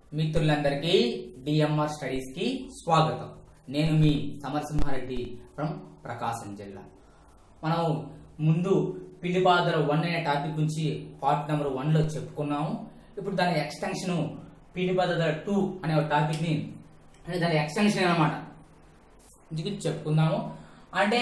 మిత్రులందరికీ DMR studies కి స్వాగతం నేను మీ సమరసింహారెడ్డి ఫ్రమ్ ప్రకాశం జిల్లా మనం ముందు పిండి పాత్ర వన్ అనే టాపిక్ గురించి పార్ట్ నెంబర్ వన్ లో చెప్పుకున్నాము ఇప్పుడు దాని ఎక్స్టెన్షన్ పిండి పాత్ర టూ అనే ఒక టాపిక్ ని అంటే దాని ఎక్స్టెన్షన్ అనమాట ఇది గురించి చెప్పుకుందాము అంటే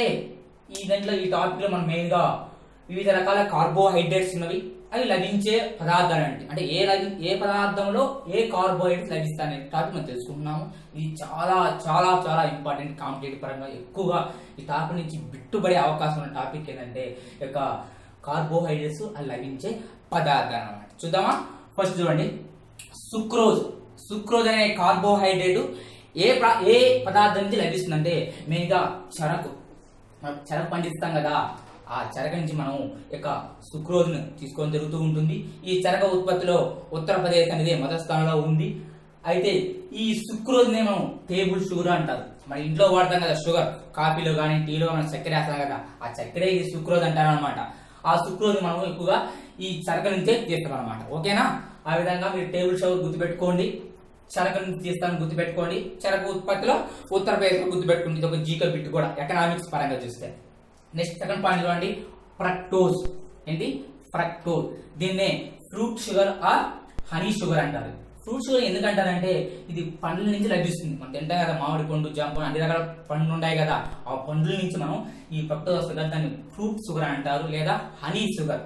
ఈ దాంట్లో ఈ టాపిక్ లో మనం మెయిన్ గా వివిధ రకాల కార్బోహైడ్రేట్స్ ఉన్నవి అవి లభించే పదార్థాలు అంటే అంటే ఏ లభి ఏ పదార్థంలో ఏ కార్బోహైడ్రేట్స్ లభిస్తాయనే టాపిక్ మనం తెలుసుకుంటున్నాము ఇది చాలా చాలా చాలా ఇంపార్టెంట్ కాంపిటేటివ్ పరంగా ఎక్కువగా ఈ టాపిక్ నుంచి బిట్టుబడే అవకాశం ఉన్న టాపిక్ ఏంటంటే ఈ యొక్క కార్బోహైడ్రేట్స్ అవి లభించే పదార్థాలు అన్నమాట చూద్దామా ఫస్ట్ చూడండి సుక్రోజ్ సుక్రోజ్ అనే కార్బోహైడ్రేట్ ఏ ప్ర- ఏ పదార్థం నుంచి లభిస్తుందంటే మెయిన్గా చెరకు మనం చెరకు పండిస్తాం కదా ఆ చెరక నుంచి మనం యొక్క సుక్రోజ్ను తీసుకోవడం జరుగుతూ ఉంటుంది ఈ చెరక ఉత్పత్తిలో ఉత్తరప్రదేశ్ అనేది మొదటి స్థానంలో ఉంది అయితే ఈ సుక్రోజ్నే మనం టేబుల్ షుగర్ అంటారు మన ఇంట్లో వాడతాం కదా షుగర్ కాఫీలో కానీ టీలో మనం చక్కెర వేస్తాం కదా ఆ చక్కెరే ఈ సుక్రోజ్ అంటారు అనమాట ఆ సుక్రోజ్ మనం ఎక్కువగా ఈ చెరక నుంచే తీస్తాం అనమాట ఓకేనా ఆ విధంగా మీరు టేబుల్ షుగర్ గుర్తుపెట్టుకోండి చెరకు నుంచి తీస్తాను గుర్తుపెట్టుకోండి చెరకు ఉత్పత్తిలో ఉత్తరప్రదేశ్ గుర్తుపెట్టుకోండి ఇది ఒక జీక బిట్ కూడా ఎకనామిక్స్ పరంగా చూస్తే నెక్స్ట్ సెకండ్ పాయింట్ చూడండి ఫ్రక్టోజ్ ఏంటి ఫ్రక్టోజ్ దీన్నే fruit sugar or honey sugar అంటారు ఫ్రూట్ షుగర్ ఎందుకంటారంటే ఇది పండ్ల నుంచి లభిస్తుంది మనం తింటాం కదా మామిడి పండు జామ పండు అన్ని రకాల పండ్లు ఉన్నాయి కదా ఆ పండ్ల నుంచి మనం ఈ ఫ్రక్టోజ్ వస్తుంది కదా దాన్ని ఫ్రూట్ షుగర్ అంటారు లేదా హనీ షుగర్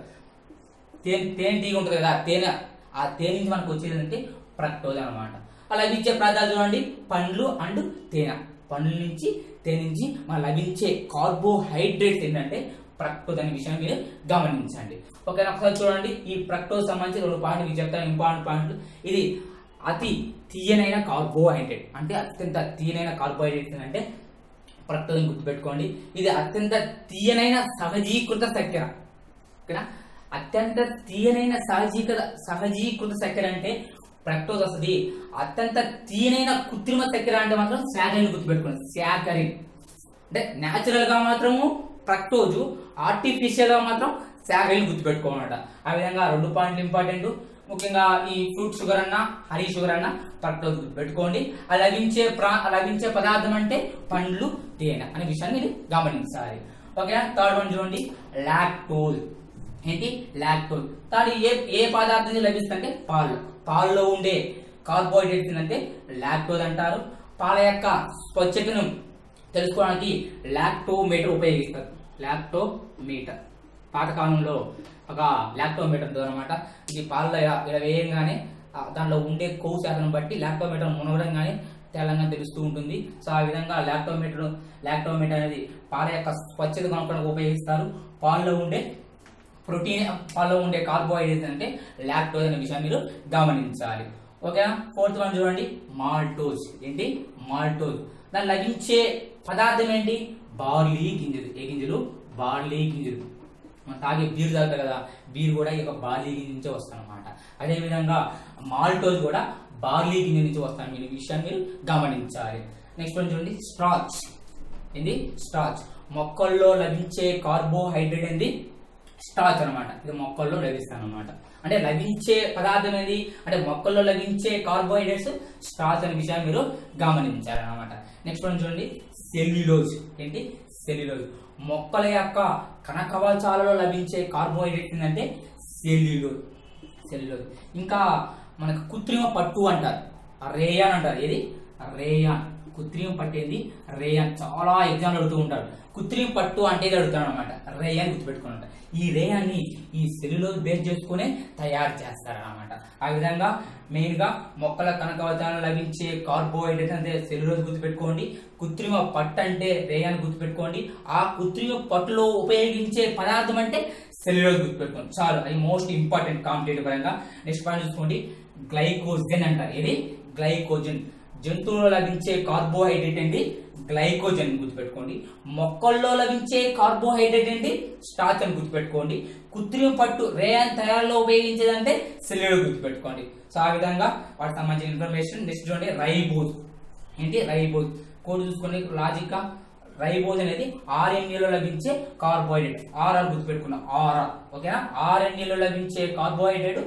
తేనె తేనె తీగ ఉంటుంది కదా తేనె ఆ తేనె నుంచి మనకు వచ్చేది అంటే ఫ్రక్టోజ్ అనమాట అలా లభించే పదార్థాలు చూడండి పండ్లు అండ్ తేనె పండ్ల నుంచి తేనె నుంచి మనం లభించే కార్బోహైడ్రేట్స్ ఏంటంటే ఫ్రక్టోజ్ అనే విషయం మీరు గమనించండి ఓకే ఒకసారి చూడండి ఈ ఫ్రక్టోజ్ సంబంధించి రెండు పాయింట్లు మీకు చెప్తాను ఇంపార్టెంట్ పాయింట్లు ఇది అతి తీయనైన కార్బోహైడ్రేట్ అంటే అత్యంత తీయనైన కార్బోహైడ్రేట్ అంటే ఫ్రక్టోజ్ గుర్తుపెట్టుకోండి ఇది అత్యంత తీయనైన సహజీకృత చక్కెర ఓకేనా అత్యంత తీయనైన సహజీకృత సహజీకృత చక్కెర అంటే ఫ్రక్టోజ్ వస్తుంది అత్యంత తీయనైన కృత్రిమ చక్కెర అంటే మాత్రం శాకరిన్ గుర్తుపెట్టుకోండి శాకరిన్ అంటే న్యాచురల్ గా మాత్రము ఫ్రక్టోజ్ ఆర్టిఫిషియల్ గా మాత్రం శాకరిన్ గుర్తుపెట్టుకోవాలన్నమాట ఆ విధంగా రెండు పాయింట్లు ఇంపార్టెంట్ ముఖ్యంగా ఈ ఫ్రూట్ షుగర్ అన్న హనీ షుగర్ అన్న ఫ్రక్టోజ్ గుర్తుపెట్టుకోండి అది లభించే ప్రా లభించే పదార్థం అంటే పండ్లు తేనె అనే విషయాన్ని మీరు గమనించాలి ఓకేనా థర్డ్ వన్ చూడండి లాక్టోజ్ ఏంటి లాక్టోజ్ థర్డ్ ఏ ఏ పదార్థం నుంచి లభిస్తుందంటే పాలు పాలలో ఉండే కార్బోహైడ్రేట్స్ అంటే లాక్టోజ్ అంటారు పాల యొక్క స్వచ్ఛతను తెలుసుకోవడానికి లాక్టోమీటర్ ఉపయోగిస్తారు లాక్టోమీటర్ పాతకాలంలో ఒక లాక్టోమీటర్ ఉంటుంది అనమాట ఇది పాలలో ఇలా ఇలా వేయంగానే ఆ దాంట్లో ఉండే కొవ్వు శాతం బట్టి లాక్టోమీటర్ మునగడంగానే తెలంగాణ తెలుస్తూ ఉంటుంది సో ఆ విధంగా లాక్టోమీటర్ లాక్టోమీటర్ అనేది పాల యొక్క స్వచ్ఛత కనుక్కోవడానికి ఉపయోగిస్తారు పాలలో ఉండే ప్రోటీన్ పాలలో ఉండే కార్బోహైడ్రేట్స్ అంటే లాక్టోజ్ అనే విషయం మీరు గమనించాలి ఓకేనా ఫోర్త్ వన్ చూడండి మాల్టోజ్ ఏంటి మాల్టోజ్ దాని లభించే పదార్థం ఏంటి బార్లీ గింజలు ఏ గింజలు బార్లీ గింజలు మనం తాగే బీర్ తాగుతారు కదా బీర్ కూడా ఈ యొక్క బార్లీ గింజ నుంచే వస్తాయి అనమాట అదేవిధంగా మాల్టోజ్ కూడా బార్లీ గింజ నుంచి వస్తాను మీరు ఈ విషయాన్ని మీరు గమనించాలి నెక్స్ట్ వన్ చూడండి స్టార్చ్ ఏంది స్టార్చ్ మొక్కల్లో లభించే కార్బోహైడ్రేట్ ఏంది స్టార్చ్ అన్నమాట ఇది మొక్కల్లో లభిస్తాను అనమాట అంటే లభించే పదార్థం ఏది అంటే మొక్కల్లో లభించే కార్బోహైడ్రేట్స్ స్టార్చ్ అనే విషయాన్ని మీరు గమనించాలి అనమాట నెక్స్ట్ వన్ చూడండి సెల్యులోజ్ ఏంటి సెల్యులోజ్ మొక్కల యొక్క కణకవచాలలో లభించే కార్బోహైడ్రేట్ ఏంటంటే సెల్యులోజ్ సెల్యులోజ్ ఇంకా మనకు కృత్రిమ పట్టు అంటారు రేయాన్ అంటారు ఏది రేయాన్ కృత్రిమ పట్టు ఏంది రేయాన్ చాలా ఎగ్జామ్లు అడుగుతూ ఉంటారు కృత్రిమ పట్టు అంటే ఇది అడుగుతాను అనమాట రేయాన్ గుర్తుపెట్టుకుని ఉంటారు ఈ రేయాన్ని ఈ సెల్యులోజ్ బేస్ చేసుకునే తయారు చేస్తారన్నమాట ఆ విధంగా మెయిన్ గా మొక్కల కనకవచాలను లభించే కార్బోహైడ్రేట్ అంటే సెల్యులోజ్ గుర్తుపెట్టుకోండి కృత్రిమ పట్టు అంటే రేయాన్ గుర్తుపెట్టుకోండి ఆ కృత్రిమ పట్టులో ఉపయోగించే పదార్థం అంటే సెల్యులోజ్ గుర్తుపెట్టుకోండి చాలు అది మోస్ట్ ఇంపార్టెంట్ కాంపిటేటివ్ పరంగా నెక్స్ట్ పాయింట్ చూసుకోండి గ్లైకోజన్ అంటారు ఇది గ్లైకోజన్ జంతువులో లభించే కార్బోహైడ్రేట్ ఏంటి గ్లైకోజన్ గుర్తుపెట్టుకోండి మొక్కల్లో లభించే కార్బోహైడ్రేట్ ఏంటి స్టార్చ్ అని గుర్తుపెట్టుకోండి కృత్రిమ పట్టు రేయాన్ తయారులో ఉపయోగించేదంటే సెల్యులోజ్ గుర్తుపెట్టుకోండి సో ఆ విధంగా వాటికి సంబంధించిన ఇన్ఫర్మేషన్ నెక్స్ట్ చూడండి రైబోజ్ ఏంటి రైబోజ్ కోడ్ చూసుకొని లాజిక్ రైబోజ్ అనేది ఆర్ఎన్ఏలో లభించే కార్బోహైడ్రేట్ ఆర్ అని గుర్తుపెట్టుకున్నాం ఆర్ ఓకేనా ఆర్ఎన్ఏలో లభించే కార్బోహైడ్రేట్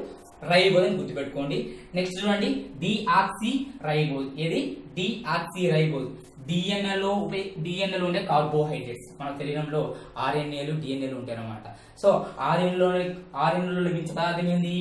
రైబోజ్ అని గుర్తుపెట్టుకోండి నెక్స్ట్ చూడండి డిఆక్సి రైబోజ్ ఏది డిఆక్సి రైబోజ్ డిఎన్ఏ లో డిఎన్ఏ లో ఉండే కార్బోహైడ్రేట్స్ మన శరీరంలో ఆర్ఎన్ఏలు డిఎన్ఏలు ఉంటాయి అన్నమాట సో ఆర్ఎన్ఏలో ఆర్ఎన్ఏలో లభించే పదార్థం ఏంది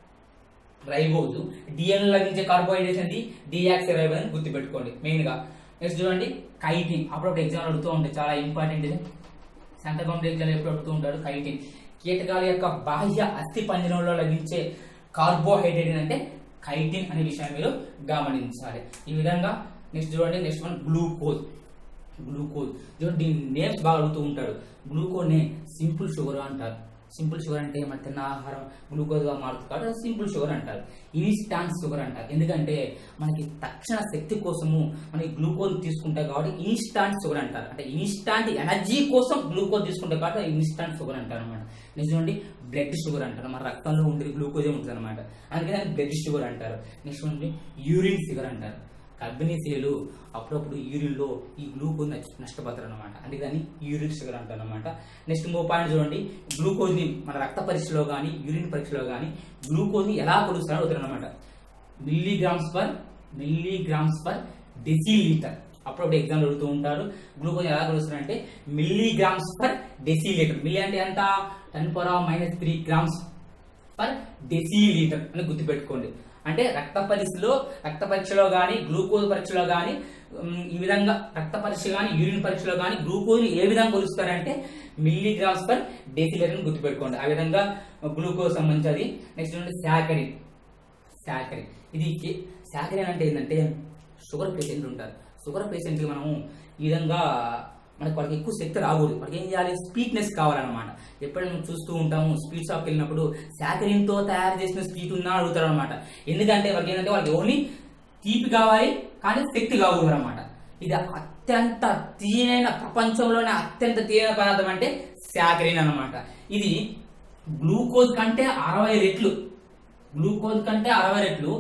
రైబోజ్ డిఎన్ఏ లభించే కార్బోహైడ్రేట్స్ ఏంది డిఆక్సి రైబోజ్ అని గుర్తుపెట్టుకోండి మెయిన్ గా నెక్స్ట్ చూడండి కైటిన్ అప్పుడప్పుడు ఎగ్జామ్ అడుగుతూ ఉంటాయి చాలా ఇంపార్టెంట్ ఇది సెంట్రల్ కాంపిటేటివ్ ఎప్పుడు అడుగుతూ ఉంటాడు కైటిన్ కీటకాల యొక్క బాహ్య అస్థి పంజరంలో లభించే కార్బోహైడ్రేట్ అంటే కైటిన్ అనే విషయాన్ని మీరు గమనించాలి ఈ విధంగా నెక్స్ట్ చూడండి నెక్స్ట్ వన్ గ్లూకోజ్ గ్లూకోజ్ చూడండి దీని నేమ్స్ బాగా అడుగుతూ ఉంటాడు గ్లూకోజ్ నే సింపుల్ షుగర్ అంటారు సింపుల్ షుగర్ అంటే మన తిన్న ఆహారం గ్లూకోజ్ గా మారుతుంది కాబట్టి అది సింపుల్ షుగర్ అంటారు ఇన్స్టాంట్ షుగర్ అంటారు ఎందుకంటే మనకి తక్షణ శక్తి కోసము మనకి గ్లూకోజ్ తీసుకుంటాం కాబట్టి ఇన్స్టాంట్ షుగర్ అంటారు అంటే ఇన్స్టాంట్ ఎనర్జీ కోసం గ్లూకోజ్ తీసుకుంటాం కాబట్టి ఇన్స్టాంట్ షుగర్ అంటారు అనమాట నెక్స్ట్ చూడండి బ్లడ్ షుగర్ అంటారు మన రక్తంలో ఉండేది గ్లూకోజే ఉంటుంది అనమాట అందుకని దాన్ని బ్లడ్ షుగర్ అంటారు నెక్స్ట్ చూడండి యూరిన్ షుగర్ అంటారు గర్భిణీ స్త్రీలు అప్పుడప్పుడు యూరిన్ లో ఈ గ్లూకోజ్ నష్టపోతారు అనమాట అందుకే దాన్ని యూరిన్ షుగర్ అంటారు అనమాట నెక్స్ట్ ఇంకో పాయింట్ చూడండి గ్లూకోజ్ ని మన రక్త పరీక్షలో కానీ యూరిన్ పరీక్షలో కానీ గ్లూకోజ్ ని ఎలా కొలుస్తారో అవుతారు అనమాట milligrams per milligrams per decilitre అప్పుడప్పుడు ఎగ్జామ్ అడుగుతూ ఉంటారు గ్లూకోజ్ ఎలా కొలుస్తారంటే మిల్లీగ్రామ్స్ పర్ డెసిలీటర్ మిల్లీ అంటే ఎంత ten power minus three grams per decilitre అని గుర్తుపెట్టుకోండి అంటే రక్త పరీక్షలో రక్త పరీక్షలో కానీ గ్లూకోజ్ పరీక్షలో కానీ ఈ విధంగా రక్త పరీక్ష కానీ యూరిన్ పరీక్షలో కానీ గ్లూకోజ్ ఏ విధంగా కొలుస్తారంటే మిల్లీగ్రామ్స్ పర్ డెసిలీటర్ అని గుర్తుపెట్టుకోండి ఆ విధంగా గ్లూకోజ్ సంబంధించి నెక్స్ట్ చూడండి శాకరిన్ శాకరిన్ ఇది శాకరిన్ అంటే ఏంటంటే షుగర్ పేషెంట్లు ఉంటారు షుగర్ పేషెంట్కి మనము ఈ విధంగా మనకి వాళ్ళకి ఎక్కువ శక్తి రాకూడదు వాళ్ళకి ఏం చేయాలి స్వీట్నెస్ కావాలన్నమాట ఎప్పుడైనా మనం చూస్తూ ఉంటాము స్వీట్ షాప్కి వెళ్ళినప్పుడు సాకరిన్ తో తయారు చేసిన స్వీట్ ఉన్నా అడుగుతారు అనమాట ఎందుకంటే వాళ్ళకి ఏంటంటే వాళ్ళకి ఓన్లీ తీపి కావాలి కానీ శక్తి కాకూడదు అనమాట ఇది అత్యంత తీయనైన ప్రపంచంలోనే అత్యంత తీయన పదార్థం అంటే సాకరిన్ అన్నమాట ఇది గ్లూకోజ్ కంటే అరవై రెట్లు గ్లూకోజ్ కంటే అరవై రెట్లు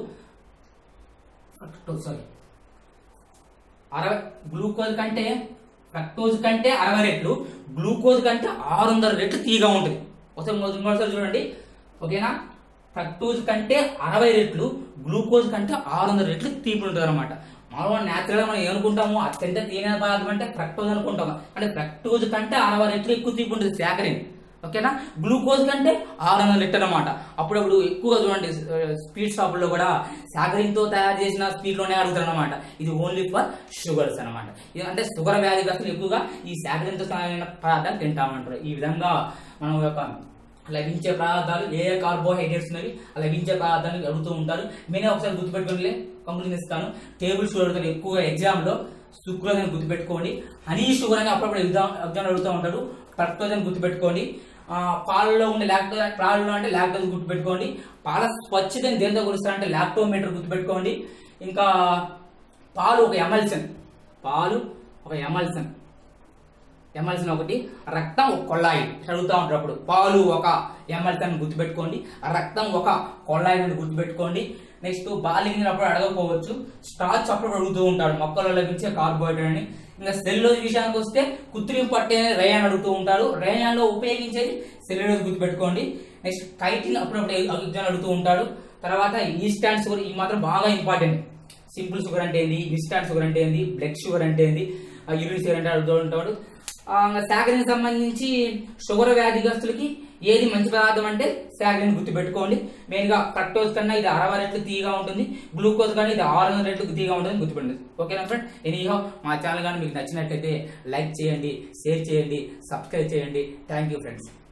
సారీ అరవై గ్లూకోజ్ కంటే ఫ్రక్టోజ్ కంటే అరవై రెట్లు గ్లూకోజ్ కంటే ఆరు వందల రెట్లు తీగా ఉంటుంది ఒకసారి మొదటి ఇంకోసారి చూడండి ఓకేనా ఫ్రక్టోజ్ కంటే అరవై రెట్లు గ్లూకోజ్ కంటే ఆరు వందల రెట్లు తీపి ఉంటుంది అనమాట మామూలుగా న్యాచురల్గా మనం ఏమనుకుంటాము అత్యంత తీయన పదార్థం అంటే ఫ్రక్టోజ్ అనుకుంటాము అంటే ఫ్రక్టోజ్ కంటే అరవై రెట్లు ఎక్కువ తీపి ఉంటుంది శాకరిన్ ఓకేనా గ్లూకోజ్ కంటే ఆరు వందల లీటర్ అనమాట అప్పుడప్పుడు ఎక్కువగా చూడండి స్వీట్ షాపుల్లో కూడా సాగరిన్ తో తయారు చేసిన స్వీట్ లోనే అడుగుతారు అనమాట ఇది ఓన్లీ ఫర్ షుగర్స్ అనమాట ఇది అంటే షుగర్ వ్యాధిగ్రస్తులు ఎక్కువగా ఈ సాగరిన్ తో తయారైన పదార్థాలు తింటామంటారు ఈ విధంగా మనం యొక్క లభించే పదార్థాలు ఏ ఏ కార్బోహైడ్రేట్స్ ఉన్నవి ఆ లభించే పదార్థాలు అడుగుతూ ఉంటారు నేనే ఒకసారి గుర్తుపెట్టుకోండి కంక్లూజన్ ఇస్తాను టేబుల్ షుగర్ అడుగుతారు ఎక్కువగా ఎగ్జామ్ లో సుక్రోజ్ అని గుర్తుపెట్టుకోండి హనీ షుగర్ అని అప్పుడప్పుడు ఎగ్జామ్ ఎగ్జామ్ అడుగుతూ ఉంటాడు ఫ్రక్టోజ్ అని గుర్తుపెట్టుకోండి ఆ, పాలలో ఉండే లాక్టోజ్ పాలలో అంటే లాక్టోజ్ గుర్తుపెట్టుకోండి పాల స్వచ్ఛతని దేంతో కొలుస్తారంటే లాక్టోమీటర్ గుర్తుపెట్టుకోండి ఇంకా పాలు ఒక ఎమల్సన్ పాలు ఒక ఎమల్సన్ ఎమల్సన్ ఒకటి రక్తం ఒక కొల్లాయి చదువుతూ ఉంటారు అప్పుడు పాలు ఒక ఎమల్సన్ గుర్తుపెట్టుకోండి రక్తం ఒక కొల్లాయి అని గుర్తుపెట్టుకోండి నెక్స్ట్ బాలింగ్ అప్పుడు అడగకపోవచ్చు స్టార్చ్ అప్పుడు అడుగుతూ ఉంటాడు మొక్కలో లభించే కార్బోహైడ్రేట్ అని ఇంకా సెల్యులోజ్ విషయానికి వస్తే కృత్రిమ పట్టే రేయాన్ అడుగుతూ ఉంటారు రేయాన్ లో ఉపయోగించేది సెల్యులోజ్ గుర్తుపెట్టుకోండి నెక్స్ట్ కైటిన్ అప్పుడప్పుడు ఎగ్జామ్ అడుగుతూ ఉంటాడు తర్వాత ఈస్టాండ్ షుగర్ ఈ మాత్రం బాగా ఇంపార్టెంట్ సింపుల్ షుగర్ అంటే ఏంది ఇన్స్టాంట్ షుగర్ అంటే ఏంది బ్లడ్ షుగర్ అంటే ఏంది యూరిన్ షుగర్ అంటే అడుగుతూ ఉంటాడు ఆ, ఇంకా సాకరిన్ సంబంధించి షుగర్ వ్యాధిగ్రస్తులకి ఏది మంచి పదార్థం అంటే సాకరిన్ గుర్తుపెట్టుకోండి మెయిన్ గా ఫ్రక్టోజ్ కన్నా ఇది అరవై రెట్లు తీగా ఉంటుంది గ్లూకోజ్ కన్నా ఇది ఆరు వందల రెట్లు తీగా ఉంటుంది గుర్తుపెట్టండి ఓకేనా ఫ్రెండ్ ఎనీహో మా ఛానల్ కానీ మీకు నచ్చినట్లయితే లైక్ చేయండి షేర్ చేయండి సబ్స్క్రైబ్ చేయండి థ్యాంక్ యూ ఫ్రెండ్స్